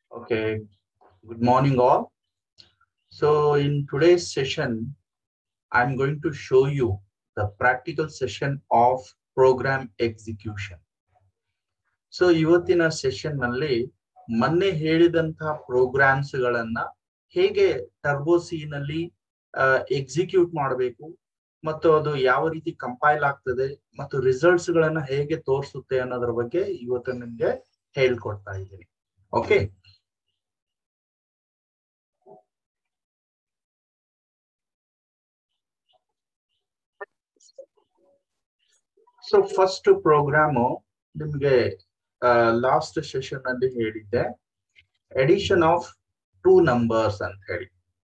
Okay, good morning all. So in today's session, I'm going to show you the practical session of program execution. So ಇವತ್ತಿನ session ನಲ್ಲಿ ಮೊನ್ನೆ ಹೇಳಿದಂತಹ programmes ಗಳನ್ನ ಹೇಗೆ turbo C ನಲ್ಲಿ execute ಮಾಡಬೇಕು ಮತ್ತು ಅದು ಯಾವ ರೀತಿ ಕಂಪೈಲ್ ಆಗ್ತದೆ ಮತ್ತು ರಿಸಲ್ಟ್ಸ್ ಗಳನ್ನ ಹೇಗೆ ತೋರಿಸುತ್ತೆ ಅನ್ನೋದ್ರ ಬಗ್ಗೆ ಇವತ್ತು ನಿಮ್ಗೆ ಹೇಳ್ಕೊಡ್ತಾ ಇದ್ದೀನಿ ಓಕೆ ಸೊ ಫಸ್ಟ್ ಪ್ರೋಗ್ರಾಮು ನಿಮ್ಗೆ ಲಾಸ್ಟ್ ಸೆಷನ್ ಅಲ್ಲಿ ಹೇಳಿದ್ದೆ ಎಡಿಷನ್ ಆಫ್ ಟೂ ನಂಬರ್ಸ್ ಅಂತ ಹೇಳಿ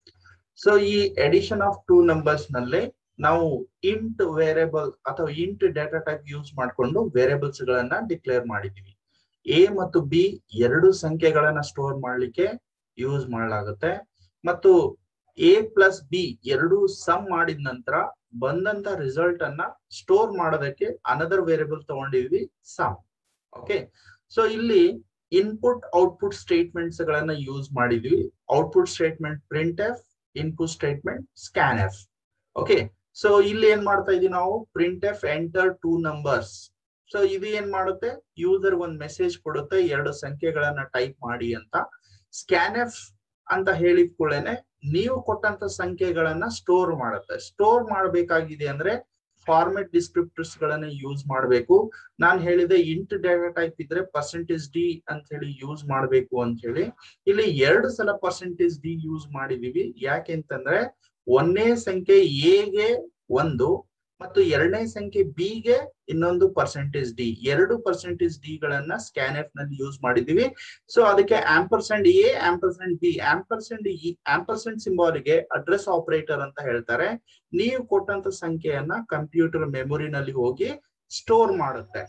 ಸೊ ಈ ಎಡಿಷನ್ ಆಫ್ ಟೂ ನಂಬರ್ಸ್ ನಲ್ಲಿ ನಾವು ಇಂಟ್ ವೇರಿಯಬಲ್ ಅಥವಾ ಇಂಟ್ ಡೇಟಾ ಟೈಪ್ ಯೂಸ್ ಮಾಡಿಕೊಂಡು ವೇರಿಯಬಲ್ಸ್ ಗಳನ್ನ ಡಿಕ್ಲೇರ್ ಮಾಡಿದೀವಿ ಎ ಮತ್ತು ಬಿ ಎರಡು ಸಂಖ್ಯೆಗಳನ್ನ ಸ್ಟೋರ್ ಮಾಡ್ಲಿಕ್ಕೆ ಯೂಸ್ ಮಾಡಲಾಗುತ್ತೆ ಮತ್ತು ಎ ಪ್ಲಸ್ ಬಿ ಎರಡು ಸಮ್ ಮಾಡಿದ ನಂತರ ಬಂದಂತ ರಿಸಲ್ಟ್ ಅನ್ನ ಸ್ಟೋರ್ ಮಾಡೋದಕ್ಕೆ ಅನದರ್ ವೇರಿಯಬಲ್ ತಗೊಂಡಿದ್ವಿ ಸಮ್ ಓಕೆ ಸೊ ಇಲ್ಲಿ ಇನ್ಪುಟ್ ಔಟ್ಪುಟ್ ಸ್ಟೇಟ್ಮೆಂಟ್ಸ್ ಗಳನ್ನ ಯೂಸ್ ಮಾಡಿದ್ವಿ output statement printf input statement scanf okay so ಇಲ್ಲಿ ಏನ್ ಮಾಡ್ತಾ ಇದೀವಿ ನಾವು print F enter two numbers so ಇದು ಏನ್ ಮಾಡುತ್ತೆ ಯೂಸರ್ ಒಂದ್ ಮೆಸೇಜ್ ಕೊಡುತ್ತೆ ಎರಡು ಸಂಖ್ಯೆಗಳನ್ನ ಟೈಪ್ ಮಾಡಿ ಅಂತ ಸ್ಕ್ಯಾನ್ ಎಫ್ ಅಂತ ಹೇಳಿದ ಕೂಡಲೇ ನೀವು ಕೊಟ್ಟಂತ ಸಂಖ್ಯೆಗಳನ್ನ ಸ್ಟೋರ್ ಮಾಡುತ್ತೆ ಸ್ಟೋರ್ ಮಾಡಬೇಕಾಗಿದೆ ಅಂದ್ರೆ ಫಾರ್ಮೆಟ್ ಡಿಸ್ಕ್ರಿಪ್ಟರ್ಸ್ ಗಳನ್ನ ಯೂಸ್ ಮಾಡಬೇಕು ನಾನು ಹೇಳಿದೆ ಇಂಟ್ ಡೇಟಾ ಟೈಪ್ ಇದ್ರೆ ಪರ್ಸೆಂಟೇಜ್ ಡಿ ಅಂತ ಹೇಳಿ ಯೂಸ್ ಮಾಡಬೇಕು ಅಂತ ಹೇಳಿ ಇಲ್ಲಿ ಎರಡು ಸಲ ಪರ್ಸೆಂಟೇಜ್ ಡಿ ಯೂಸ್ ಮಾಡಿದೀವಿ ಯಾಕೆ ಅಂತಂದ್ರೆ ಒಂದನೇ ಸಂಖ್ಯೆ ಎಗೆ ಒಂದು ಮತ್ತು ಎರಡನೇ ಸಂಖ್ಯೆ ಬಿ ಗೆ ಇನ್ನೊಂದು ಪರ್ಸೆಂಟೇಜ್ ಡಿ ಎರಡು ಪರ್ಸೆಂಟೇಜ್ ಡಿ ಗಳನ್ನ ಸ್ಕ್ಯಾನ್ ಎಫ್ ನಲ್ಲಿ ಯೂಸ್ ಮಾಡಿದೀವಿ ಸೊ ಅದಕ್ಕೆ ampersand A ampersand B ampersand E ampersand ಸಿಂಬಾಲಿಗೆ ಅಡ್ರೆಸ್ ಆಪರೇಟರ್ ಅಂತ ಹೇಳ್ತಾರೆ ನೀವು ಕೊಟ್ಟಂತ ಸಂಖ್ಯೆಯನ್ನ ಕಂಪ್ಯೂಟರ್ ಮೆಮೊರಿನಲ್ಲಿ ಹೋಗಿ ಸ್ಟೋರ್ ಮಾಡುತ್ತೆ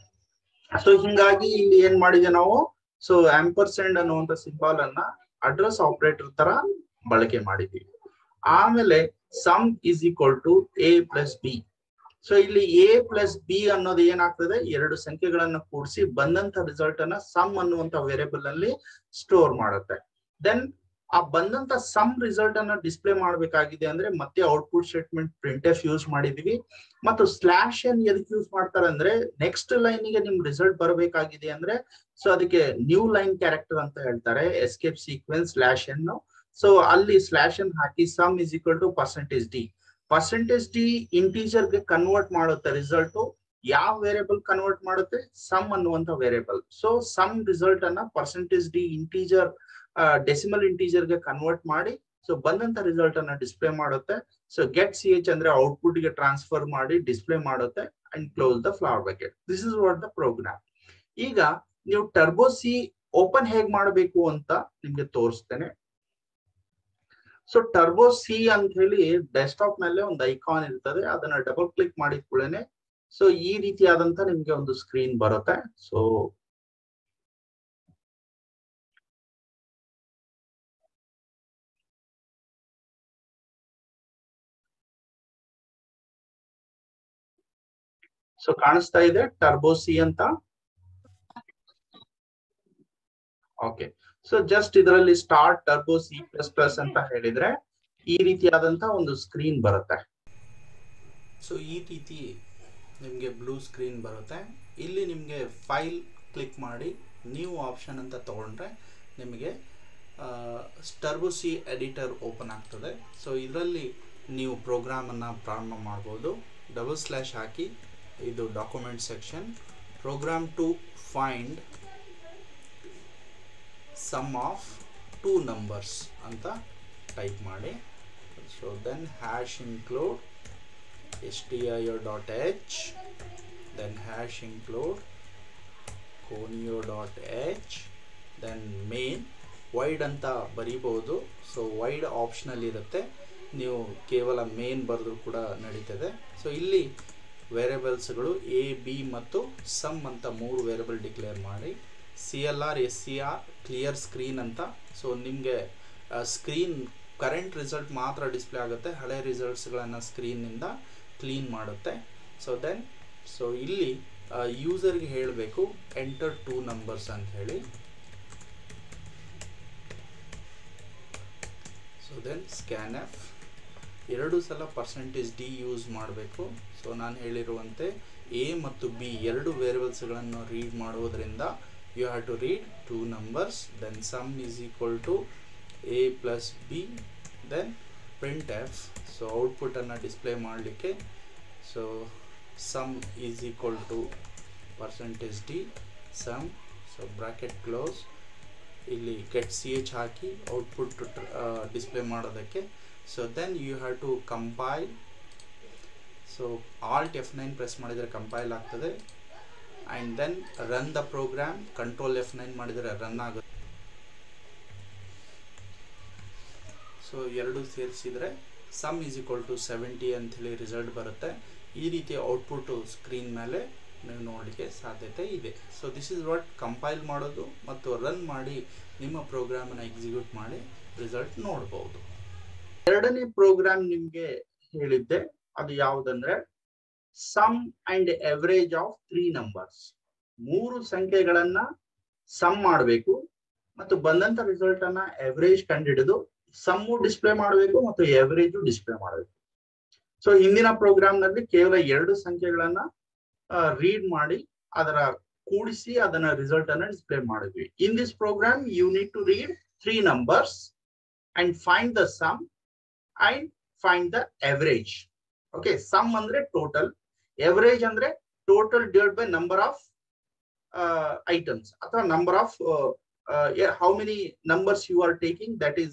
ಸೊ ಹಿಂಗಾಗಿ ಇಲ್ಲಿ ಏನ್ ಮಾಡಿದೆ ನಾವು ಸೊ ಆಂಪರ್ಸೆಂಡ್ ಅನ್ನುವಂತ ಸಿಂಬಾಲ್ ಅನ್ನ ಅಡ್ರೆಸ್ ಆಪರೇಟರ್ ತರ ಬಳಕೆ ಮಾಡಿದೀವಿ ಆಮೇಲೆ sum is equal to A plus B so ಇಲ್ಲಿ ಎ ಪ್ಲಸ್ ಬಿ ಅನ್ನೋದು ಏನಾಗ್ತದೆ ಎರಡು ಸಂಖ್ಯೆಗಳನ್ನ ಕೂಡಿಸಿ ಬಂದಂತ ರಿಸಲ್ಟ್ ಅನ್ನ ಸಮ್ ಅನ್ನುವಂತ ವೇರಿಯಬಲ್ ಅಲ್ಲಿ ಸ್ಟೋರ್ ಮಾಡುತ್ತೆ ದೆನ್ ಆ ಬಂದಂತ ಸಮ್ ರಿಸಲ್ಟ್ ಅನ್ನ ಡಿಸ್ಪ್ಲೇ ಮಾಡಬೇಕಾಗಿದೆ ಅಂದ್ರೆ ಮತ್ತೆ output statement printf use ಮಾಡಿದೀವಿ ಮತ್ತು ಸ್ಲಾಶ್ ಏನ್ ಎದಕ್ಕೆ ಯೂಸ್ ಮಾಡ್ತಾರೆ ಅಂದ್ರೆ ನೆಕ್ಸ್ಟ್ ಲೈನ್ ಗೆ ನಿಮ್ ರಿಸಲ್ಟ್ ಬರಬೇಕಾಗಿದೆ ಅಂದ್ರೆ ಸೊ ಅದಕ್ಕೆ ನ್ಯೂ ಲೈನ್ ಕ್ಯಾರೆಕ್ಟರ್ ಅಂತ ಹೇಳ್ತಾರೆ ಎಸ್ಕೇಪ್ ಸೀಕ್ವೆನ್ಸ್ ಸ್ಲಾಶ್ ಅನ್ನು ಸೊ ಅಲ್ಲಿ ಸ್ಲಾಶ್ ಅನ್ನು ಹಾಕಿ sum is equal to percentage D percentage D integer ಗೆ ಕನ್ವರ್ಟ್ ಮಾಡುತ್ತೆ ರಿಸಲ್ಟ್ ಯಾವ ವೇರಿಯಬಲ್ ಕನ್ವರ್ಟ್ ಮಾಡುತ್ತೆ ಸಮ್ ಅನ್ನುವಂತ ವೇರಿಯಬಲ್ ಸೊ ಸಮ್ ರಿಸಲ್ಟ್ ಅನ್ನ percentage D integer decimal integer ಗೆ ಕನ್ವರ್ಟ್ ಮಾಡಿ ಸೊ ಬಂದಂತ ರಿಸಲ್ಟ್ ಅನ್ನ ಡಿಸ್ಪ್ಲೇ ಮಾಡುತ್ತೆ ಸೊ ಗೆಟ್ ಸಿ ಎಚ್ ಅಂದ್ರೆ ಔಟ್ಪುಟ್ ಗೆ ಟ್ರಾನ್ಸ್ಫರ್ ಮಾಡಿ ಡಿಸ್ಪ್ಲೇ ಮಾಡುತ್ತೆ and close the flower bracket this is what the program ಈಗ ನೀವು ಟರ್ಬೋ ಸಿ ಓಪನ್ ಹೇಗ್ ಮಾಡಬೇಕು ಅಂತ ನಿಮ್ಗೆ ತೋರಿಸ್ತೇನೆ ಸೊ ಟರ್ಬೋ ಸಿ ಅಂತ ಹೇಳಿ ಡೆಸ್ಕ್ಟಾಪ್ ಮೇಲೆ ಒಂದು ಐಕಾನ್ ಇರ್ತದೆ ಅದನ್ನ ಡಬಲ್ ಕ್ಲಿಕ್ ಮಾಡಿದ ಕೂಡಲೇ ಸೊ ಈ ರೀತಿಯಾದಂತ ನಿಮ್ಗೆ ಒಂದು ಸ್ಕ್ರೀನ್ ಬರುತ್ತೆ ಸೊ ಸೊ ಕಾಣಿಸ್ತಾ ಇದೆ ಟರ್ಬೋ ಸಿ ಅಂತ ಓಕೆ ಸೊ ಜಸ್ಟ್ ಇದರಲ್ಲಿ start turbo C plus plus ಅಂತ ಹೇಳಿದ್ರೆ ಈ ರೀತಿಯಾದಂತ ಒಂದು ಸ್ಕ್ರೀನ್ ಬರುತ್ತೆ ಸೊ ಈ ರೀತಿ ನಿಮಗೆ ಬ್ಲೂ ಸ್ಕ್ರೀನ್ ಬರುತ್ತೆ ಇಲ್ಲಿ ನಿಮಗೆ ಫೈಲ್ ಕ್ಲಿಕ್ ಮಾಡಿ ನ್ಯೂ ಆಪ್ಷನ್ ಅಂತ ತಗೊಂಡ್ರೆ ನಿಮಗೆ ಟರ್ಬೋ ಸಿ ಎಡಿಟರ್ ಓಪನ್ ಆಗ್ತದೆ ಸೊ ಇದರಲ್ಲಿ ನೀವು ಪ್ರೋಗ್ರಾಮನ್ನು ಪ್ರಾರಂಭ ಮಾಡ್ಬೋದು ಡಬಲ್ ಸ್ಲ್ಯಾಶ್ ಹಾಕಿ ಇದು document section program to find sum of two numbers ಅಂತ ಟೈಪ್ ಮಾಡಿ so then hash include S T I O dot H then hash include conio dot H then main void ಅಂತ ಬರೀಬಹುದು so wide optional ಇರುತ್ತೆ ನೀವು ಕೇವಲ main ಬರೆದ್ರು ಕೂಡ ನಡೀತದೆ ಸೊ ಇಲ್ಲಿ ವೇರಿಯಬಲ್ಸ್ಗಳು ಎ ಬಿ ಮತ್ತು ಸಮ್ ಅಂತ ಮೂರು ವೇರಿಯಬಲ್ ಡಿಕ್ಲೇರ್ ಮಾಡಿ C L R S C R clear screen ಅಂತ ಸೊ ನಿಮಗೆ ಸ್ಕ್ರೀನ್ ಕರೆಂಟ್ ರಿಸಲ್ಟ್ ಮಾತ್ರ ಡಿಸ್ಪ್ಲೇ ಆಗುತ್ತೆ ಹಳೆ ರಿಸಲ್ಟ್ಸ್ಗಳನ್ನು ಸ್ಕ್ರೀನ್ನಿಂದ ಕ್ಲೀನ್ ಮಾಡುತ್ತೆ ಸೊ ದೆನ್ ಸೊ ಇಲ್ಲಿ ಯೂಸರ್ಗೆ ಹೇಳಬೇಕು ಎಂಟರ್ ಟೂ ನಂಬರ್ಸ್ ಅಂತ ಹೇಳಿ ಸೊ ದೆನ್ ಸ್ಕ್ಯಾನ್ ಎಫ್ ಎರಡು ಸಲ ಪರ್ಸೆಂಟೇಜ್ ಡಿ ಯೂಸ್ ಮಾಡಬೇಕು ಸೊ ನಾನು ಹೇಳಿರುವಂತೆ ಎ ಮತ್ತು ಬಿ ಎರಡು ವೇರಿಯಬಲ್ಸ್ಗಳನ್ನು ರೀಡ್ ಮಾಡುವುದರಿಂದ you have to read two numbers then sum is equal to A plus B then print F so ಔಟ್ಪುಟನ್ನು ಡಿಸ್ಪ್ಲೇ ಮಾಡಲಿಕ್ಕೆ so sum is equal to percentage D sum so bracket close ಇಲ್ಲಿ ಗೆಟ್ C ಎಚ್ ಹಾಕಿ output display ಮಾಡೋದಕ್ಕೆ so then you have to compile so alt F nine press ಮಾಡಿದರೆ compile ಆಗ್ತದೆ and then run the program control F nine ಮಾಡಿದರೆ run ಆಗುತ್ತೆ so ಎರಡು ಸೇರಿಸಿದರೆ sum is equal to seventy ಅಂಥೇಳಿ ರಿಸಲ್ಟ್ ಬರುತ್ತೆ ಈ ರೀತಿ ಔಟ್ಪುಟ್ಟು ಸ್ಕ್ರೀನ್ ಮೇಲೆ ನೀವು ನೋಡಲಿಕ್ಕೆ ಸಾಧ್ಯತೆ ಇದೆ so this is what compile ಮಾಡೋದು ಮತ್ತು ರನ್ ಮಾಡಿ ನಿಮ್ಮ ಪ್ರೋಗ್ರಾಮನ್ನು ಎಕ್ಸಿಕ್ಯೂಟ್ ಮಾಡಿ ರಿಸಲ್ಟ್ ನೋಡ್ಬೋದು ಎರಡನೇ ಪ್ರೋಗ್ರಾಮ್ ನಿಮಗೆ ಹೇಳಿದ್ದೆ ಅದು ಯಾವುದಂದ್ರೆ sum and average of three numbers ಮೂರು ಸಂಖ್ಯೆಗಳನ್ನ ಸಮ್ ಮಾಡಬೇಕು ಮತ್ತು ಬಂದಂತ ರಿಸಲ್ಟ್ ಅನ್ನ ಎವರೇಜ್ ಕಂಡುಹಿಡಿದು ಸಮ್ಮು ಡಿಸ್ಪ್ಲೇ ಮಾಡಬೇಕು ಮತ್ತು ಎವರೇಜು ಡಿಸ್ಪ್ಲೇ ಮಾಡಬೇಕು ಸೊ ಹಿಂದಿನ ಪ್ರೋಗ್ರಾಮ್ ನಲ್ಲಿ ಕೇವಲ ಎರಡು ಸಂಖ್ಯೆಗಳನ್ನ ರೀಡ್ ಮಾಡಿ ಅದರ ಕೂಡಿಸಿ ಅದನ್ನ ರಿಸಲ್ಟ್ ಅನ್ನ ಡಿಸ್ಪ್ಲೇ ಮಾಡಿದ್ವಿ in this program you need to read three numbers and find the sum and find the average okay sum ಅಂದ್ರೆ ಟೋಟಲ್ ಎವರೇಜ್ ಅಂದ್ರೆ total divide by number of items ಅಥವಾ number of how many numbers you are taking that is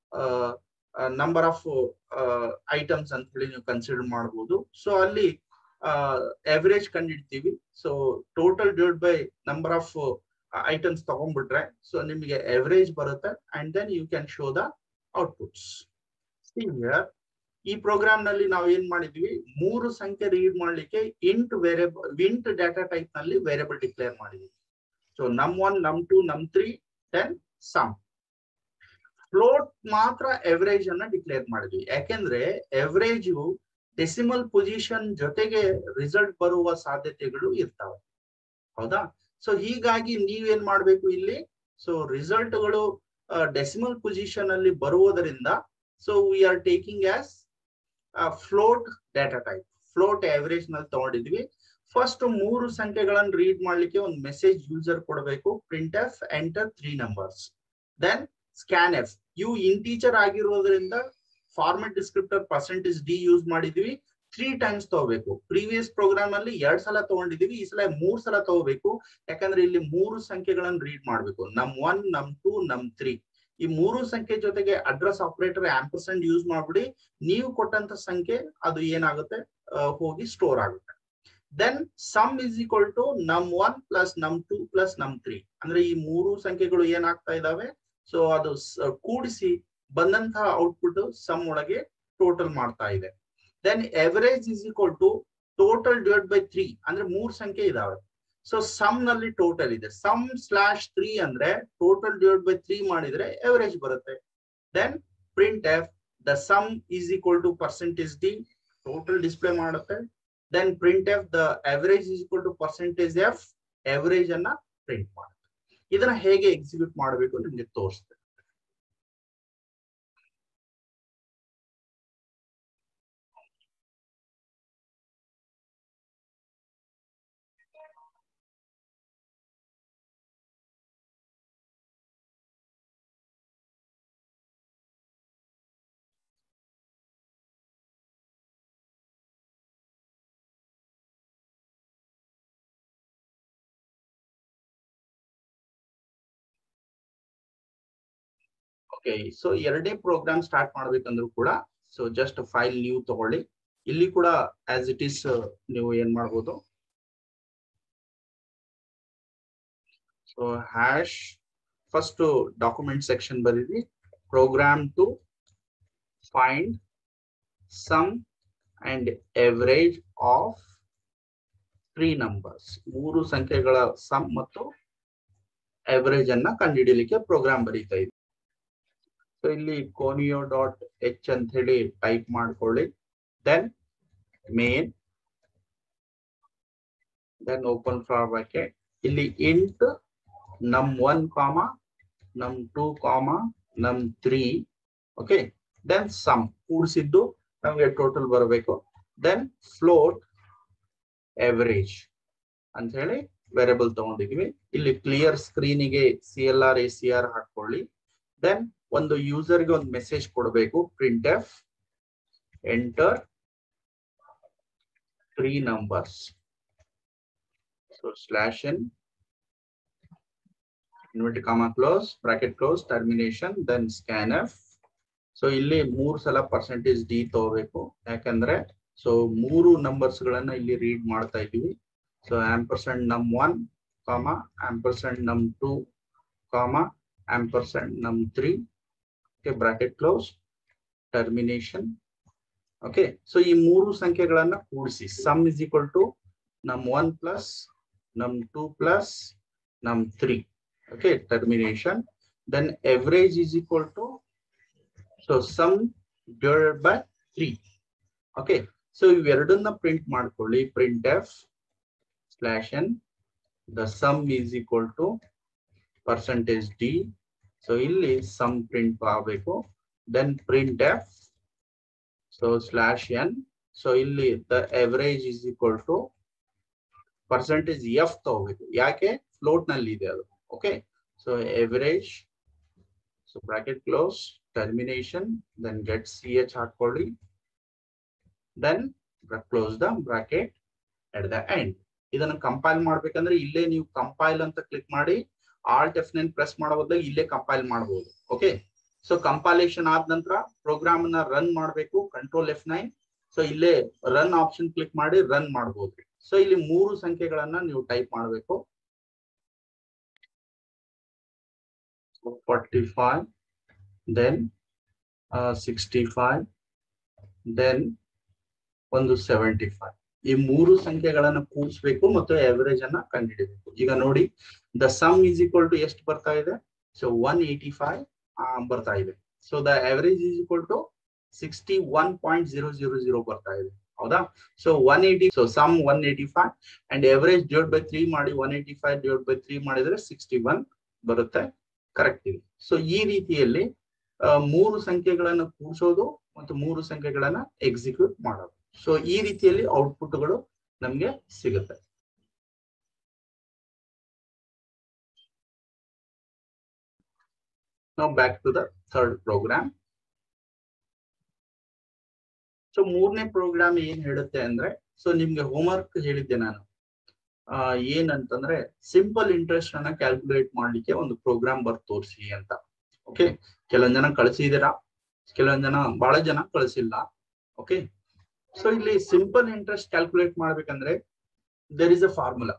number of items ಅಂತ ಹೇಳಿ ನೀವು consider ಮಾಡಬಹುದು so ಅಲ್ಲಿ average ಕಂಡಿಡ್ತೀವಿ so total divide by number of items ತಗೊಂಡ್ಬಿಟ್ರೆ so ನಿಮಗೆ ಎವರೇಜ್ ಬರುತ್ತೆ and then you can show the outputs here ಈ ಪ್ರೋಗ್ರಾಮ್ ನಲ್ಲಿ ನಾವು ಏನ್ ಮಾಡಿದ್ವಿ ಮೂರು ಸಂಖ್ಯೆ ರೀಡ್ ಮಾಡ್ಲಿಕ್ಕೆ int variable int data type ನಲ್ಲಿ ವೇರಿಯಬಲ್ ಡಿಕ್ಲೇರ್ ಮಾಡಿದ್ವಿ so num one num two num three then sum float ಮಾತ್ರ ಎವರೇಜ್ ಅನ್ನ ಡಿಕ್ಲೇರ್ ಮಾಡಿದ್ವಿ ಯಾಕೆಂದ್ರೆ ಎವರೇಜು ಡೆಸಿಮಲ್ ಪೊಸಿಷನ್ ಜೊತೆಗೆ ರಿಸಲ್ಟ್ ಬರುವ ಸಾಧ್ಯತೆಗಳು ಇರ್ತವೆ ಹೌದಾ ಸೊ ಹೀಗಾಗಿ ನೀವೇನ್ ಮಾಡ್ಬೇಕು ಇಲ್ಲಿ ಸೊ ರಿಸಲ್ಟ್ಗಳು ಡೆಸಿಮಲ್ ಪೊಸಿಷನ್ ಅಲ್ಲಿ ಬರುವುದರಿಂದ so we are taking as float data type float average ನಲ್ಲಿ ತಗೊಂಡಿದ್ವಿ ಫಸ್ಟ್ ಮೂರು ಸಂಖ್ಯೆಗಳನ್ನು ರೀಡ್ ಮಾಡ್ಲಿಕ್ಕೆ ಒಂದು ಮೆಸೇಜ್ ಯೂಸರ್ ಕೊಡಬೇಕು print F enter three numbers then scan f ಇವು ಇಂಟೀಚರ್ ಆಗಿರೋದ್ರಿಂದ format descriptor percentage D use ಮಾಡಿದ್ವಿ ತ್ರೀ ಟೈಮ್ಸ್ ತಗೋಬೇಕು ಪ್ರೀವಿಯಸ್ ಪ್ರೋಗ್ರಾಮ್ ಅಲ್ಲಿ ಎರಡ್ ಸಲ ತಗೊಂಡಿದೀವಿ ಈ ಸಲ ಮೂರ್ ಸಲ ತಗೋಬೇಕು ಯಾಕಂದ್ರೆ ಇಲ್ಲಿ ಮೂರು ಸಂಖ್ಯೆಗಳನ್ನು ರೀಡ್ ಮಾಡ್ಬೇಕು ನಮ್ ಒನ್ ನಮ್ ಟೂ ನಮ್ ತ್ರೀ ಈ ಮೂರು ಸಂಖ್ಯೆ ಜೊತೆಗೆ ಅಡ್ರೆಸ್ ಆಪರೇಟರ್ ಆಂಪರ್ಸೆಂಟ್ ಯೂಸ್ ಮಾಡ್ಬಿಡಿ ನೀವು ಕೊಟ್ಟಂತ ಸಂಖ್ಯೆ ಅದು ಏನಾಗುತ್ತೆ ಹೋಗಿ ಸ್ಟೋರ್ ಆಗುತ್ತೆ then sum is equal to num one plus num two plus num three ಅಂದ್ರೆ ಈ ಮೂರು ಸಂಖ್ಯೆಗಳು ಏನಾಗ್ತಾ ಇದಾವೆ ಸೊ ಅದು ಕೂಡಿಸಿ ಬಂದಂತಹ ಔಟ್ಪುಟ್ ಸಮ್ ಒಳಗೆ ಟೋಟಲ್ ಮಾಡ್ತಾ ಇದೆ then average is equal to total divide by three ಅಂದ್ರೆ ಮೂರ್ ಸಂಖ್ಯೆ ಇದಾವೆ ಸೊ ಸಮ್ ನಲ್ಲಿ ಟೋಟಲ್ ಇದೆ ಸಮ್ ಸ್ಲಾಶ್ ತ್ರೀ ಅಂದ್ರೆ ಟೋಟಲ್ ಡಿವೈಡ್ ಬೈ ತ್ರೀ ಮಾಡಿದ್ರೆ ಎವರೇಜ್ ಬರುತ್ತೆ then print f the sum is equal to percentage d total display ಮಾಡುತ್ತೆ then print f the average is equal to percentage f average ಅನ್ನ print ಮಾಡುತ್ತೆ ಇದನ್ನ ಹೇಗೆ execute ಮಾಡಬೇಕು ನಿಮ್ಗೆ ತೋರಿಸ್ತೇನೆ ಓಕೆ ಸೊ ಎರಡೇ ಪ್ರೋಗ್ರಾಮ್ ಸ್ಟಾರ್ಟ್ ಮಾಡ್ಬೇಕಂದ್ರೂ ಕೂಡ ಸೊ ಜಸ್ಟ್ ಫೈಲ್ ನೀವು ತಗೊಳ್ಳಿ ಇಲ್ಲಿ ಕೂಡ ಆಸ್ ಇಟ್ ಈಸ್ ನೀವು ಏನ್ ಮಾಡ್ಬೋದು so hash first document section ಬರೀರಿ program to find sum and average of three numbers ಮೂರು ಸಂಖ್ಯೆಗಳ ಸಮ್ ಮತ್ತು ಎವರೇಜ್ ಅನ್ನ ಕಂಡುಹಿಡಿಯಲಿಕ್ಕೆ ಪ್ರೋಗ್ರಾಮ್ ಬರೀತಾ ಇದೆ ಸೊ ಇಲ್ಲಿ ಕೋನಿಯೋ ಡಾಟ್ ಎಚ್ ಅಂತ ಹೇಳಿ ಟೈಪ್ ಮಾಡ್ಕೊಳ್ಳಿ then main then open flower bracket ಇಲ್ಲಿ int num one comma num two comma num three okay then sum ಕೂಡಿಸಿದ್ದು ನಮಗೆ ಟೋಟಲ್ ಬರಬೇಕು ದೆನ್ ಫ್ಲೋಟ್ ಎವರೇಜ್ ಅಂತ ಹೇಳಿ ವೇರಿಯಬಲ್ ತಗೊಂಡಿದೀವಿ ಇಲ್ಲಿ ಕ್ಲಿಯರ್ ಸ್ಕ್ರೀನಿಗೆ C L R A C R ಹಾಕೊಳ್ಳಿ ದೆನ್ ಒಂದು ಯೂಸರ್ಗೆ ಒಂದು ಮೆಸೇಜ್ ಕೊಡಬೇಕು print F enter three numbers so slash n inverted comma close bracket close termination then scan f so ಇಲ್ಲಿ ಮೂರ್ ಸಲ ಪರ್ಸೆಂಟೇಜ್ ಡಿ ತಗೋಬೇಕು ಯಾಕಂದ್ರೆ ಸೊ ಮೂರು ನಂಬರ್ಸ್ ಗಳನ್ನ ಇಲ್ಲಿ ರೀಡ್ ಮಾಡ್ತಾ ಇದೀವಿ so ampersand num one comma ampersand num two comma ampersand num three okay bracket close termination okay so ಈ ಮೂರು ಸಂಖ್ಯೆಗಳನ್ನ ಕೂಡಿಸಿ sum is equal to num one plus num two plus num three okay termination then average is equal to so sum divided by three okay so ಇವೆರಡನ್ನ print ಮಾಡ್ಕೊಳ್ಳಿ print f slash n the sum is equal to percentage d so ಇಲ್ಲಿ sum print ಆಗಬೇಕು then print F so slash n so ಇಲ್ಲಿ the average is equal to percentage f ತಗೋಬೇಕು ಯಾಕೆ float ನಲ್ಲಿ ಇದೆ ಅದು okay so average so bracket close termination then get C H ಹಾಕೊಳ್ಳಿ then close the bracket at the end ಇದನ್ನ compile ಮಾಡ್ಬೇಕಂದ್ರೆ ಇಲ್ಲೇ ನೀವು ಕಂಪೈಲ್ ಅಂತ ಕ್ಲಿಕ್ ಮಾಡಿ ಆಲ್ಟ್ ಎಫ್ ನೈನ್ ಪ್ರೆಸ್ ಮಾಡೋ ಬದಲಾಗಿ ಇಲ್ಲೇ ಕಂಪೈಲ್ ಮಾಡಬಹುದು ಓಕೆ ಸೊ ಕಂಪೈಲೇಷನ್ ಆದ ನಂತರ ಪ್ರೋಗ್ರಾಮ್ ನ ರನ್ ಮಾಡಬೇಕು ಕಂಟ್ರೋಲ್ ಎಫ್ ನೈನ್ ಸೊ ಇಲ್ಲೇ ರನ್ ಆಪ್ಷನ್ ಕ್ಲಿಕ್ ಮಾಡಿ ರನ್ ಮಾಡಬಹುದ್ರಿ ಸೊ ಇಲ್ಲಿ ಮೂರು ಸಂಖ್ಯೆಗಳನ್ನ ನೀವು ಟೈಪ್ ಮಾಡಬೇಕು forty five then sixty five then ಒಂದು ಸೆವೆಂಟಿ ಫೈವ್ ಈ ಮೂರು ಸಂಖ್ಯೆಗಳನ್ನ ಕೂಡಿಸ್ಬೇಕು ಮತ್ತು ಎವರೇಜ್ ಅನ್ನ ಕಂಡುಹಿಡಿಬೇಕು ಈಗ ನೋಡಿ the sum is equal to ಎಷ್ಟು ಬರ್ತಾ ಇದೆ ಸೊ ಒನ್ ಏಯ್ಟಿ ಫೈವ್ ಬರ್ತಾ ಇದೆ so the average is equal to sixty one point zero zero zero ಬರ್ತಾ ಇದೆ ಹೌದಾ so one eighty so sum one eighty five and average divide by three ಮಾಡಿ one eighty five divide by three ಮಾಡಿದ್ರೆ sixty one ಬರುತ್ತೆ correct ಇದೆ so ಈ ರೀತಿಯಲ್ಲಿ ಮೂರು ಸಂಖ್ಯೆಗಳನ್ನ ಕೂಡಿಸೋದು ಮತ್ತು ಮೂರು ಸಂಖ್ಯೆಗಳನ್ನ ಎಕ್ಸಿಕ್ಯೂಟ್ ಮಾಡೋದು ಸೊ ಈ ರೀತಿಯಲ್ಲಿ ಔಟ್ಪುಟ್ಗಳು ನಮ್ಗೆ ಸಿಗುತ್ತೆ ನಾವು back to the third program so ಮೂರನೇ ಪ್ರೋಗ್ರಾಮ್ ಏನ್ ಹೇಳುತ್ತೆ ಅಂದ್ರೆ ಸೊ ನಿಮ್ಗೆ ಹೋಮ್ವರ್ಕ್ ಹೇಳಿದ್ದೆ ನಾನು ಏನಂತಂದ್ರೆ ಸಿಂಪಲ್ ಇಂಟ್ರೆಸ್ಟ್ ಅನ್ನ ಕ್ಯಾಲ್ಕುಲೇಟ್ ಮಾಡ್ಲಿಕ್ಕೆ ಒಂದು ಪ್ರೋಗ್ರಾಮ್ ಬರ್ ತೋರಿಸಿ ಅಂತ ಓಕೆ ಕೆಲವೊಂದ್ ಜನ ಕಳಿಸಿದಿರಾ ಕೆಲವೊಂದ್ ಜನ ಬಹಳ ಜನ ಕಳಿಸಿಲ್ಲ ಓಕೆ ಸೊ ಇಲ್ಲಿ ಸಿಂಪಲ್ ಇಂಟ್ರೆಸ್ಟ್ ಕ್ಯಾಲ್ಕುಲೇಟ್ ಮಾಡ್ಬೇಕಂದ್ರೆ there is a formula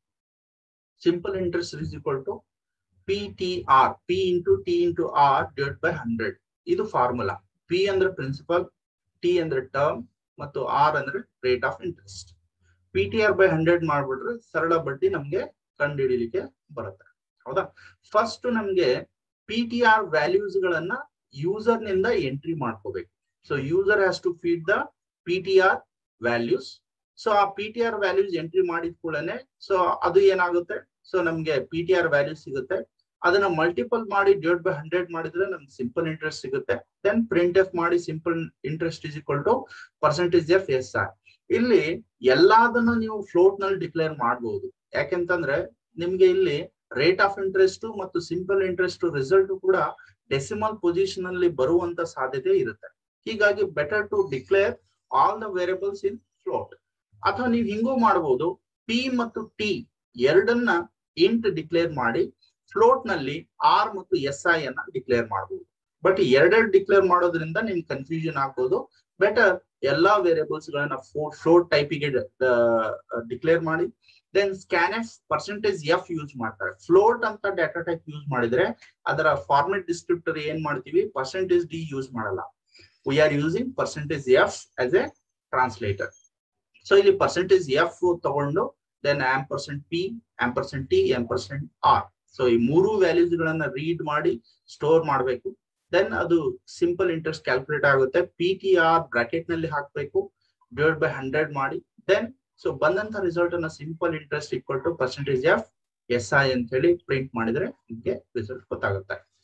simple interest is equal to P T R P into T into R divide by hundred ಇದು ಫಾರ್ಮುಲಾ ಪಿ ಅಂದ್ರೆ ಪ್ರಿನ್ಸಿಪಲ್ ಟಿ ಅಂದ್ರೆ ಟರ್ಮ್ ಮತ್ತು ಆರ್ ಅಂದ್ರೆ rate of interest P T R by hundred ಮಾಡ್ಬಿಟ್ರೆ ಸರಳ ಬಡ್ಡಿ ನಮ್ಗೆ ಕಂಡು ಹಿಡಿಲಿಕ್ಕೆ ಬರುತ್ತೆ ಹೌದಾ ಫಸ್ಟ್ ನಮ್ಗೆ ಪಿ ಟಿ ಆರ್ ವ್ಯಾಲ್ಯೂಸ್ ಗಳನ್ನ ಯೂಸರ್ ನಿಂದ ಎಂಟ್ರಿ ಮಾಡ್ಕೋಬೇಕು so user has to feed the P T R values so ಆ P T R values entry ಮಾಡಿದ ಕೂಡಲೇ ಸೊ ಅದು ಏನಾಗುತ್ತೆ ಸೊ ನಮ್ಗೆ ಪಿ ಟಿ ಆರ್ ವ್ಯಾಲ್ಯೂಸ್ ಸಿಗುತ್ತೆ ಅದನ್ನ ಮಲ್ಟಿಪಲ್ ಮಾಡಿ ಡಿವೈಡ್ ಬೈ ಹಂಡ್ರೆಡ್ ಮಾಡಿದ್ರೆ ನಮ್ಗೆ ಸಿಂಪಲ್ ಇಂಟ್ರೆಸ್ಟ್ ಸಿಗುತ್ತೆ ದೆನ್ ಪ್ರಿಂಟ್ ಎಫ್ ಮಾಡಿ simple interest is equal to percentage f S R ಇಲ್ಲಿ ಎಲ್ಲಾದನ್ನು ನೀವು ಫ್ಲೋಟ್ ನಲ್ಲಿ ಡಿಕ್ಲೇರ್ ಮಾಡಬಹುದು ಯಾಕೆಂತಂದ್ರೆ ನಿಮ್ಗೆ ಇಲ್ಲಿ ರೇಟ್ ಆಫ್ ಇಂಟ್ರೆಸ್ಟ್ ಮತ್ತು ಸಿಂಪಲ್ ಇಂಟ್ರೆಸ್ಟ್ ರಿಸಲ್ಟ್ ಕೂಡ ಡೆಸಿಮಲ್ ಪೊಸಿಷನ್ ಅಲ್ಲಿ ಬರುವಂತ ಸಾಧ್ಯತೆ ಇರುತ್ತೆ ಹೀಗಾಗಿ better to declare all the variables in float ಅಥವಾ ನೀವು ಹಿಂಗೂ ಮಾಡಬಹುದು ಪಿ ಮತ್ತು ಟಿ ಎರಡನ್ನ ಇಂಟ್ ಡಿಕ್ಲೇರ್ ಮಾಡಿ ಫ್ಲೋಟ್ ನಲ್ಲಿ ಆರ್ ಮತ್ತು ಎಸ್ ಐ ಅನ್ನ ಡಿಕ್ಲೇರ್ ಮಾಡಬಹುದು ಬಟ್ ಎರಡೆರಡು ಡಿಕ್ಲೇರ್ ಮಾಡೋದ್ರಿಂದ ನಿಮ್ಗೆ ಕನ್ಫ್ಯೂಷನ್ ಆಗ್ಬೋದು ಬೆಟರ್ ಎಲ್ಲಾ ವೇರಿಯಬಲ್ಸ್ ಗಳನ್ನ ಫ್ಲೋಟ್ ಟೈಪಿಗೆ ಡಿಕ್ಲೇರ್ ಮಾಡಿ then scan f percentage f use ಮಾಡ್ತಾರೆ ಫ್ಲೋಟ್ ಅಂತ ಡಾಟಾ ಟೈಪ್ ಯೂಸ್ ಮಾಡಿದ್ರೆ ಅದರ ಫಾರ್ಮೆಟ್ ಡಿಸ್ಕ್ರಿಪ್ಟರ್ ಏನ್ ಮಾಡ್ತೀವಿ ಪರ್ಸೆಂಟೇಜ್ ಡಿ ಯೂಸ್ ಮಾಡಲ್ಲ we are using percentage f as a translator so ಇಲ್ಲಿ ಪರ್ಸೆಂಟೇಜ್ ಎಫ್ ತಗೊಂಡು then ampersand P ampersand T ampersand R so ಈ ಮೂರು ವ್ಯಾಲ್ಯೂಸ್ ಗಳನ್ನ ರೀಡ್ ಮಾಡಿ ಸ್ಟೋರ್ ಮಾಡಬೇಕು ದೆನ್ ಅದು ಸಿಂಪಲ್ ಇಂಟ್ರೆಸ್ಟ್ ಕ್ಯಾಲ್ಕುಲೇಟ್ ಆಗುತ್ತೆ ಪಿ ಟಿ ಆರ್ ಬ್ರಾಕೆಟ್ ನಲ್ಲಿ ಹಾಕ್ಬೇಕು ಡಿವೈಡ್ ಬೈ ಹಂಡ್ರೆಡ್ ಮಾಡಿ ದೆನ್ ಸೊ ಬಂದಂತ ರಿಸಲ್ಟ್ ಅನ್ನ simple interest equal to percentage f S I ಅಂತ ಹೇಳಿ ಪ್ರಿಂಟ್ ಮಾಡಿದ್ರೆ ನಿಮ್ಗೆ ರಿಸಲ್ಟ್ ಗೊತ್ತಾಗುತ್ತೆ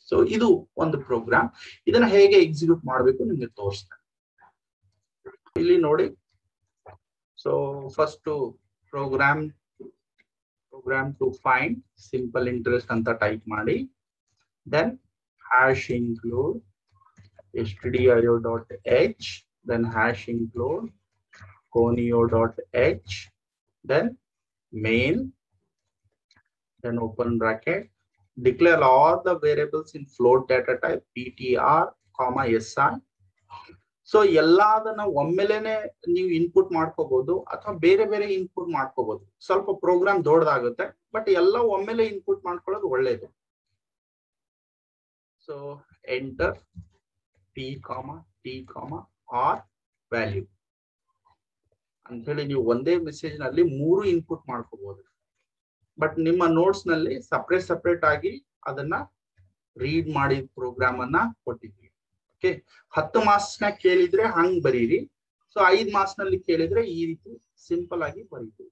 ಸೊ ಇದು ಒಂದು ಪ್ರೋಗ್ರಾಮ್ ಇದನ್ನ ಹೇಗೆ ಎಕ್ಸಿಕ್ಯೂಟ್ ಮಾಡಬೇಕು ನಿಮ್ಗೆ ತೋರಿಸ್ತೇನೆ ಇಲ್ಲಿ ನೋಡಿ so first program program to find simple interest ಅಂತ ಟೈಪ್ ಮಾಡಿ then hash include stdio.h then hash include conio.h then main then open bracket declare all the variables in float data type ptr comma si so ಎಲ್ಲದನ್ನ ಒಮ್ಮೆಲೆನೆ ನೀವು input ಮಾಡ್ಕೋಬಹುದು ಅಥವಾ ಬೇರೆ ಬೇರೆ input ಮಾಡ್ಕೋಬಹುದು ಸ್ವಲ್ಪ ಪ್ರೋಗ್ರಾಮ್ ದೊಡ್ಡದಾಗುತ್ತೆ ಬಟ್ ಎಲ್ಲ ಒಮ್ಮೆಲೆ ಇನ್ಪುಟ್ ಮಾಡ್ಕೊಳ್ಳೋದು ಒಳ್ಳೇದು so enter T comma T comma R value ಅಂತ ಹೇಳಿ ನೀವು ಒಂದೇ ಮೆಸೇಜ್ ನಲ್ಲಿ ಮೂರು ಇನ್ಪುಟ್ ಮಾಡ್ಕೋಬಹುದು ಬಟ್ ನಿಮ್ಮ ನೋಟ್ಸ್ ನಲ್ಲಿ ಸಪ್ರೇಟ್ ಸಪ್ರೇಟ್ ಆಗಿ ಅದನ್ನ ರೀಡ್ ಮಾಡಿದ ಪ್ರೋಗ್ರಾಮ್ ಅನ್ನ ಕೊಟ್ಟಿದ್ವಿ ಓಕೆ ಹತ್ತು ಮಾರ್ಕ್ಸ್ ನ ಕೇಳಿದ್ರೆ ಹಂಗ್ ಬರೀರಿ ಸೊ ಐದ್ ಮಾರ್ಕ್ಸ್ ನಲ್ಲಿ ಕೇಳಿದ್ರೆ ಈ ರೀತಿ ಸಿಂಪಲ್ ಆಗಿ ಬರೀತೀವಿ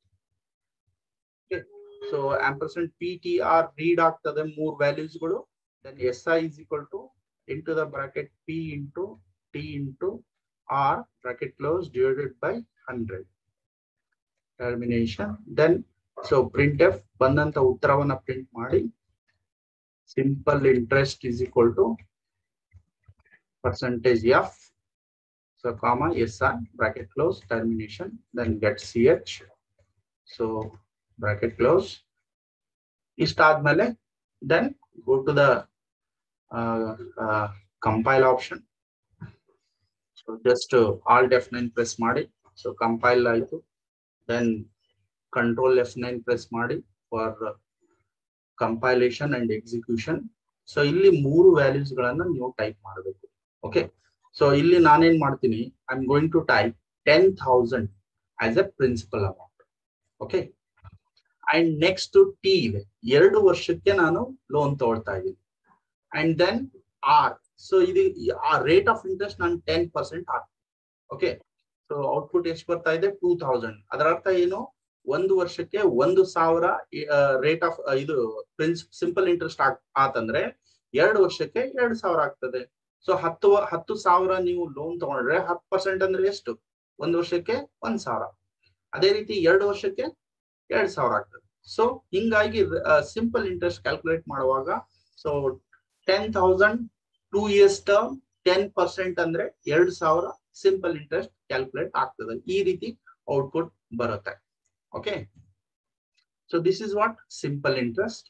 so ampersand P T R read ಆಗ್ತದೆ ಮೂರ್ ವ್ಯಾಲ್ಯೂಸ್ಗಳು then SI is equal to into the bracket P into T into R bracket close divided by 100. Termination. Then, so printf ಬಂದಂತ ಉತ್ತರವನ್ನ ಪ್ರಿಂಟ್ ಮಾಡಿ simple interest is equal to percentage F. So comma SI bracket close termination. Then get CH. So bracket close. ಇಷ್ಟಾದ್ಮೇಲೆ then go to the uh, uh, compile option. So just uh, Alt F9 press ಮಾಡಿ. So compile ಆಯ್ತು. Then Control F9 press ಮಾಡಿ for uh, compilation and execution. So ಇಲ್ಲಿ ಮೂರು values ಗಳನ್ನ ನೀವು type ಮಾಡಬೇಕು okay so ಇಲ್ಲಿ ನಾನೇನ್ ಮಾಡ್ತೀನಿ I am going to type ten thousand as a principal amount okay and next T ಇದೆ ಎರಡು ವರ್ಷಕ್ಕೆ ನಾನು ಲೋನ್ ತಗೊಳ್ತಾ ಇದ್ದೀನಿ ಅಂಡ್ ದೆನ್ ಆರ್ ಸೊ ಇದು ಆ ರೇಟ್ ಆಫ್ ಇಂಟ್ರೆಸ್ಟ್ ನಾನು ಟೆನ್ ಪರ್ಸೆಂಟ್ ಹಾಕ್ತೀನಿ ಓಕೆ ಸೊ ಔಟ್ಪುಟ್ ಎಷ್ಟು ಬರ್ತಾ ಇದೆ ಟೂ ಥೌಸಂಡ್ ಅದರ ಅರ್ಥ ಏನು ಒಂದು ವರ್ಷಕ್ಕೆ ಒಂದು ಸಾವಿರ ರೇಟ್ ಆಫ್ ಇದು ಪ್ರಿನ್ಸ್ ಸಿಂಪಲ್ ಇಂಟ್ರೆಸ್ಟ್ ಆತಂದ್ರೆ ಎರಡು ವರ್ಷಕ್ಕೆ ಎರಡು ಸಾವಿರ ಆಗ್ತದೆ ಸೊ ಹತ್ತು ಹತ್ತು ಸಾವಿರ ನೀವು ಲೋನ್ ತಗೊಂಡ್ರೆ ಹತ್ತು ಪರ್ಸೆಂಟ್ ಅಂದ್ರೆ ಎಷ್ಟು ಒಂದು ವರ್ಷಕ್ಕೆ ಒಂದ್ ಸಾವಿರ ಅದೇ ರೀತಿ ಎರಡು ವರ್ಷಕ್ಕೆ ಎರಡ್ ಸಾವಿರ ಆಗ್ತದೆ ಸೊ ಹಿಂಗಾಗಿ ಸಿಂಪಲ್ ಇಂಟ್ರೆಸ್ಟ್ ಕ್ಯಾಲ್ಕುಲೇಟ್ ಮಾಡುವಾಗ so ten thousand two years term ten percent ಅಂದ್ರೆ ಎರಡ್ ಸಾವಿರ ಸಿಂಪಲ್ ಇಂಟ್ರೆಸ್ಟ್ ಕ್ಯಾಲ್ಕುಲೇಟ್ ಆಗ್ತದೆ ಈ ರೀತಿ ಔಟ್ಪುಟ್ ಬರುತ್ತೆ okay so this is what simple interest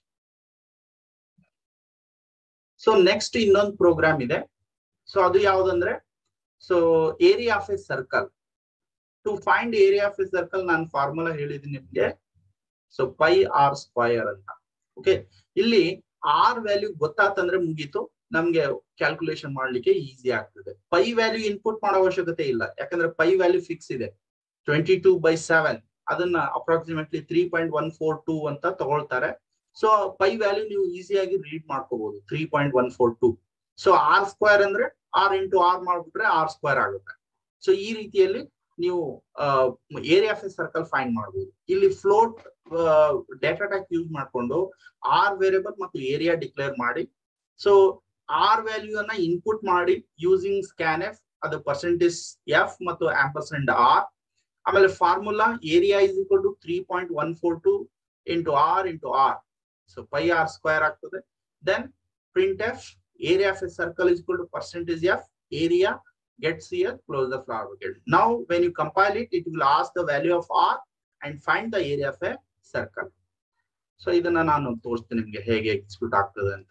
so next ಇನ್ನೊಂದು ಪ್ರೋಗ್ರಾಮ್ ಇದೆ ಸೊ ಅದು ಯಾವ್ದಂದ್ರೆ so area of a circle to find area of a circle ನಾನು ಫಾರ್ಮುಲಾ ಹೇಳಿದ್ದೀನಿ ನಿಮ್ಗೆ ಸೊ ಪೈ ಆರ್ ಸ್ಕ್ವಯರ್ ಅಂತ ಓಕೆ ಇಲ್ಲಿ ಆರ್ ವ್ಯಾಲ್ಯೂ ಗೊತ್ತಾತಂದ್ರೆ ಮುಗೀತು ನಮ್ಗೆ ಕ್ಯಾಲ್ಕುಲೇಷನ್ ಮಾಡ್ಲಿಕ್ಕೆ ಈಸಿ ಆಗ್ತದೆ ಪೈ ವ್ಯಾಲ್ಯೂ ಇನ್ಪುಟ್ ಮಾಡೋ ಅವಶ್ಯಕತೆ ಇಲ್ಲ ಯಾಕಂದ್ರೆ ಪೈ ವ್ಯಾಲ್ಯೂ ಫಿಕ್ಸ್ ಇದೆ ಟ್ವೆಂಟಿ ಟೂ ಬೈ ಸೆವೆನ್ ಅದನ್ನ approximately three point one four two ಅಂತ ತಗೊಳ್ತಾರೆ ಸೊ ಪೈ ವ್ಯಾಲ್ಯೂ ನೀವು ಈಸಿಯಾಗಿ ರೀಡ್ ಮಾಡ್ಕೋಬಹುದು three point one four two so R square ಅಂದ್ರೆ ಆರ್ ಇಂಟು ಆರ್ ಮಾಡ್ಬಿಟ್ರೆ ಆರ್ ಸ್ಕ್ವೇರ್ ಆಗುತ್ತೆ ಸೊ ಈ ರೀತಿಯಲ್ಲಿ ನೀವು area of a circle find ಮಾಡಬಹುದು ಇಲ್ಲಿ ಫ್ಲೋಟ್ ಡೇಟಾ ಟೈಪ್ ಯೂಸ್ ಮಾಡಿಕೊಂಡು ಆರ್ ವೇರಿಯಬಲ್ ಮತ್ತು ಏರಿಯಾ ಡಿಕ್ಲೇರ್ ಮಾಡಿ ಸೊ ಆರ್ ವ್ಯಾಲ್ಯೂ ಅನ್ನ ಇನ್ಪುಟ್ ಮಾಡಿ ಯೂಸಿಂಗ್ ಸ್ಕ್ಯಾನ್ ಎಫ್ ಅದು ಪರ್ಸೆಂಟೇಜ್ ಎಫ್ ಮತ್ತು ಆಂಪರ್ಸೆಂಟ್ ಆರ್ ಆಮೇಲೆ formula area is equal to three point one four two into R into R so pi R square ಆಗ್ತದೆ then print f area of a circle is equal to percentage f area gets here, close the flower bracket. Now, when you compile it, it will ask the value of R and find the area of a circle. ಸೊ ಇದನ್ನ ನಾನು ತೋರಿಸ್ತೀನಿ ನಿಮ್ಗೆ ಹೇಗೆ execute ಆಗ್ತದೆ ಅಂತ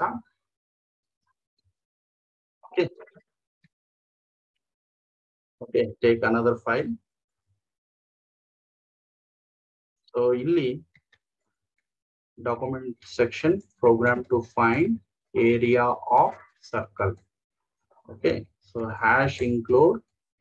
okay okay take another file so ಇಲ್ಲಿ document section program to find area of circle okay So hash include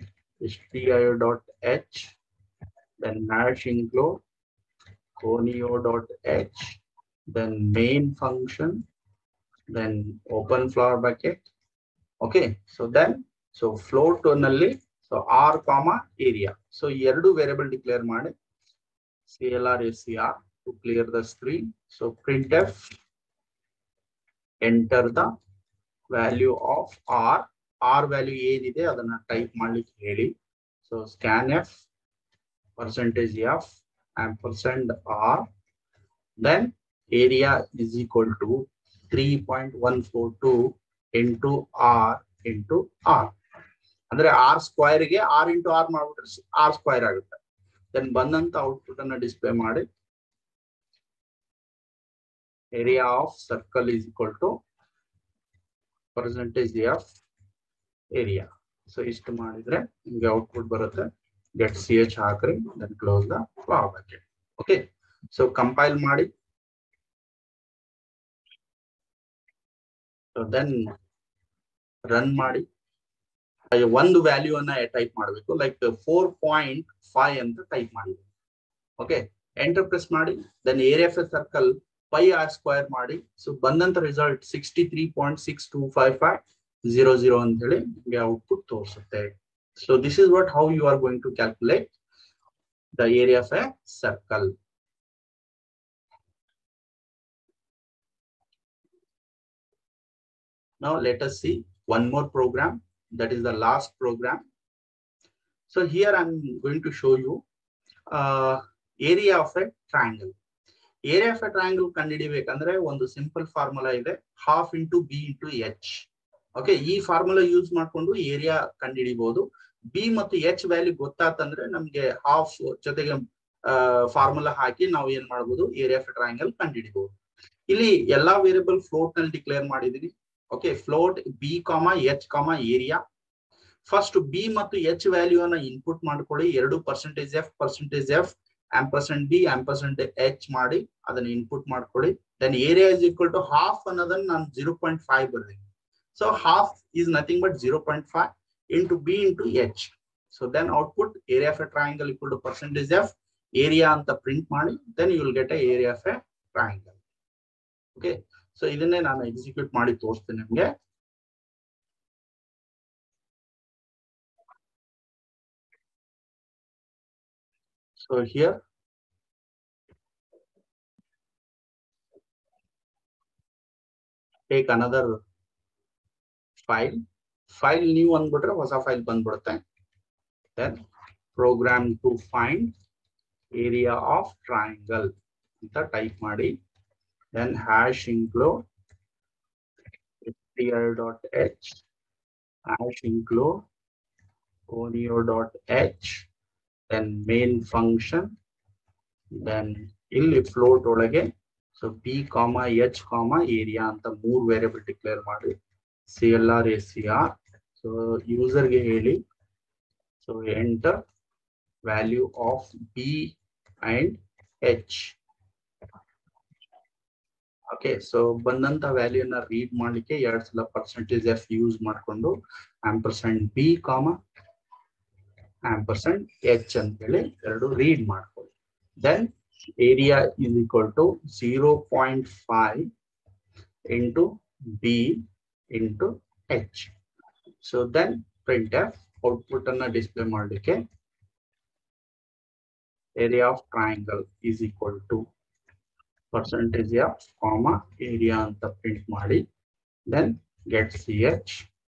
stio.h, then hash include conio.h, then main function, then open flower bracket. Okay, so then, so float ನಲ್ಲಿ so r comma area. So ಎರಡು variable declare ಮಾಡಿ clr scr to clear the screen. So printf enter the value of R R value ಏನಿದೆ ಅದನ್ನ type ಮಾಡ್ಲಿಕ್ಕೆ ಹೇಳಿ so scan f percentage f ampersand R then area is equal to three point one four two into R into R ಅಂದ್ರೆ R ಸ್ಕ್ವೈರ್ಗೆ R into R ಮಾಡ್ಬಿಟ್ರೆ R square ಆಗುತ್ತೆ then ಬಂದಂತ output ಅನ್ನ display ಮಾಡಿ area of circle is equal to percentage of area so ಇಷ್ಟು ಮಾಡಿದ್ರೆ ನಿಮ್ಗೆ ಔಟ್ಪುಟ್ ಬರುತ್ತೆ ಗೆಟ್ ಸಿ ಎಚ್ ಹಾಕ್ರಿ then close the bucket okay so compile ಮಾಡಿ ದೆನ್ ರನ್ ಮಾಡಿ ಒಂದು ವ್ಯಾಲ್ಯೂ ಅನ್ನ ಟೈಪ್ ಮಾಡಬೇಕು ಲೈಕ್ ಫೋರ್ ಪಾಯಿಂಟ್ ಫೈವ್ ಅಂತ ಟೈಪ್ ಮಾಡಿ ಓಕೆ ಎಂಟರ್ ಪ್ರೆಸ್ ಮಾಡಿ then area of a circle pi r square ಮಾಡಿ ಸೊ ಬಂದಂತ result sixty three point six two five five zero zero ಅಂತ ಹೇಳಿ ನಿಮಗೆ ಔಟ್ಪುಟ್ ತೋರಿಸುತ್ತೆ so this is what how you are going to calculate the area of a circle Now let us see one more program that is the last program. So here I'm going to show you uh, area of a triangle. Area of a triangle ಕಂಡುಹಿಡಿಬೇಕಂದ್ರೆ ಒಂದು simple formula ಇದೆ half into b into h okay ಈ formula use ಮಾಡ್ಕೊಂಡು area ಕಂಡುಹಿಡಿಬಹುದು b ಮತ್ತು h value ಗೊತ್ತಾತಂದ್ರೆ ನಮ್ಗೆ half ಜೊತೆಗೆ ಫಾರ್ಮುಲಾ ಹಾಕಿ ನಾವು ಏನ್ ಮಾಡ್ಬೋದು ಏರಿಯಾ ಆಫ್ ಎ ಟ್ರಯಾಂಗಲ್ ಕಂಡುಹಿಡಿಬಹುದು ಇಲ್ಲಿ ಎಲ್ಲಾ ವೇರಿಯಬಲ್ ಫ್ಲೋಟ್ ನಲ್ಲಿ ಡಿಕ್ಲೇರ್ ಮಾಡಿದೀನಿ okay float b comma h comma area first b ಮತ್ತು ಎಚ್ ವ್ಯಾಲ್ಯೂ ಅನ್ನ ಇನ್ಪುಟ್ ಮಾಡ್ಕೊಳ್ಳಿ ಎರಡು percentage f percentage F ampersand b ampersand h ಮಾಡಿ ಅದನ್ನ ಇನ್ಪುಟ್ ಮಾಡ್ಕೊಳ್ಳಿ then area is equal to half ಅನ್ನೋದನ್ನ ನಾನು ಜೀರೋ ಪಾಯಿಂಟ್ ಫೈವ್ ಬರ್ತೀನಿ so half is nothing but zero point five into b into h so then output area of a triangle equal to percentage f area ಅಂತ print ಮಾಡಿ then you will get a area of a triangle okay so ಇದನ್ನೇ ನಾನು execute ಮಾಡಿ ತೋರಿಸ್ತೇನೆ ನಿಮ್ಗೆ so here take another file file ನೀವು ಅಂದ್ಬಿಟ್ರೆ ಹೊಸ ಫೈಲ್ ಬಂದ್ಬಿಡುತ್ತೆ then program to find area of triangle ಅಂತ ಟೈಪ್ ಮಾಡಿ then hash include str.h hash include conio.h then main function then ಇಲ್ಲಿ ಫ್ಲೋಟ್ ಒಳಗೆ so p comma h comma area ಅಂತ ಮೂರು ವೇರಿಯಬಲ್ ಡಿಕ್ಲೇರ್ ಮಾಡಿ C L R A C r so ಯೂಸರ್ಗೆ ಹೇಳಿ so enter value of b and h okay so ಬಂದಂತ ವ್ಯಾಲ್ಯೂನ read ಮಾಡ್ಲಿಕ್ಕೆ ಎರಡ್ ಸಲ ಪರ್ಸೆಂಟೇಜ್ ಎಫ್ ಯೂಸ್ ಮಾಡಿಕೊಂಡು ampersand b comma ampersand h ಅಂತ ಹೇಳಿ ಎರಡು ರೀಡ್ ಮಾಡ್ಕೊಳ್ಳಿ then area is equal to zero point five into b into h so then print F output ಅನ್ನ ಡಿಸ್ಪ್ಲೇ ಮಾಡಲಿಕ್ಕೆ area of triangle is equal to percentage of comma area ಅಂತ print ಮಾಡಿ then get C h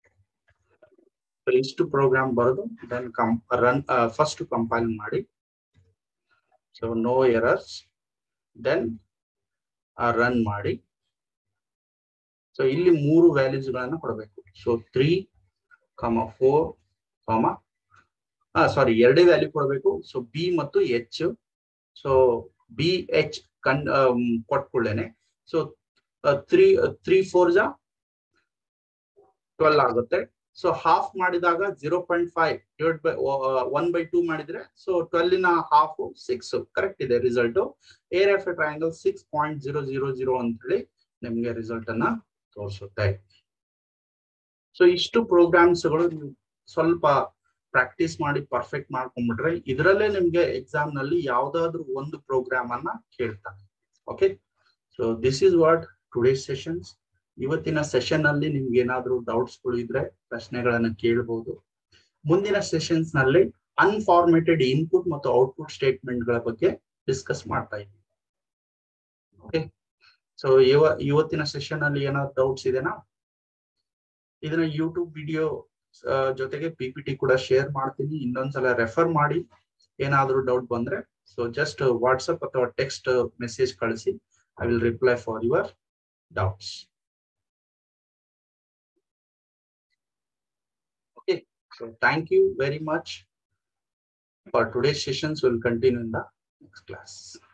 ಇಷ್ಟು program ಬರೆದು then ಕಂ run first compile ಮಾಡಿ so no errors then run ಮಾಡಿ so ಇಲ್ಲಿ ಮೂರು ವ್ಯಾಲ್ಯೂಸ್ ಗಳನ್ನ ಕೊಡಬೇಕು so three comma four comma ಸಾರಿ ಎರಡೇ ವ್ಯಾಲ್ಯೂ ಕೊಡಬೇಕು ಸೊ ಬಿ ಮತ್ತು ಎಚ್ ಸೊ ಬಿ ಎಚ್ ಕನ್ ಕೊಟ್ಕೊಳ್ಳೇನೆ ಸೊ ತ್ರೀ ತ್ರೀ ಫೋರ್ ಜಾ ಟ್ವೆಲ್ ಆಗುತ್ತೆ ಸೊ ಹಾಫ್ ಮಾಡಿದಾಗ zero point five divide by one by two ಮಾಡಿದ್ರೆ ಸೊ ಟ್ವೆಲ್ ನ ಹಾಫ್ ಸಿಕ್ಸ್ ಕರೆಕ್ಟ್ ಇದೆ result area of a triangle six point zero zero zero ಅಂತ ಹೇಳಿ ನಿಮ್ಗೆ ರಿಸಲ್ಟ್ ಅನ್ನ ತೋರಿಸುತ್ತೆ ಸೊ ಇಷ್ಟು ಪ್ರೋಗ್ರಾಮ್ಸ್ ಗಳು ನೀವು ಸ್ವಲ್ಪ ಪ್ರಾಕ್ಟೀಸ್ ಮಾಡಿ ಪರ್ಫೆಕ್ಟ್ ಮಾಡ್ಕೊಂಡ್ಬಿಟ್ರೆ ಇದರಲ್ಲೇ ನಿಮ್ಗೆ ಎಕ್ಸಾಮ್ ನಲ್ಲಿ ಯಾವ್ದಾದ್ರು ಒಂದು ಪ್ರೋಗ್ರಾಮ್ ಅನ್ನ ಕೇಳ್ತಾನೆ okay so this is what today sessions ಇವತ್ತಿನ ಸೆಷನ್ ಅಲ್ಲಿ ನಿಮ್ಗೆ ಏನಾದ್ರು ಡೌಟ್ಸ್ ಗಳು ಇದ್ರೆ ಪ್ರಶ್ನೆಗಳನ್ನ ಕೇಳಬಹುದು ಮುಂದಿನ ಸೆಷನ್ಸ್ ನಲ್ಲಿ ಅನ್ಫಾರ್ಮೇಟೆಡ್ ಇನ್ಪುಟ್ ಮತ್ತು ಔಟ್ಪುಟ್ ಸ್ಟೇಟ್ಮೆಂಟ್ ಗಳ ಬಗ್ಗೆ ಡಿಸ್ಕಸ್ ಮಾಡ್ತಾ ಇದ್ದೀವಿ ಓಕೆ ಸೊ ಇವ ಇವತ್ತಿನ ಸೆಷನ್ ಅಲ್ಲಿ ಏನಾದ್ರು ಡೌಟ್ಸ್ ಇದೆನಾ ಇದನ್ನ ಯೂಟ್ಯೂಬ್ ವಿಡಿಯೋ ಜೊತೆಗೆ ಪಿ ಪಿ ಟಿ ಕೂಡ ಶೇರ್ ಮಾಡ್ತೀನಿ ಇನ್ನೊಂದ್ಸಲ ರೆಫರ್ ಮಾಡಿ ಏನಾದ್ರೂ ಡೌಟ್ ಬಂದ್ರೆ ಸೊ ಜಸ್ಟ್ ವಾಟ್ಸಪ್ ಅಥವಾ ಟೆಕ್ಸ್ಟ್ ಮೆಸೇಜ್ ಕಳಿಸಿ I will reply for your doubts okay so thank you very much for today's sessions will continue in the next class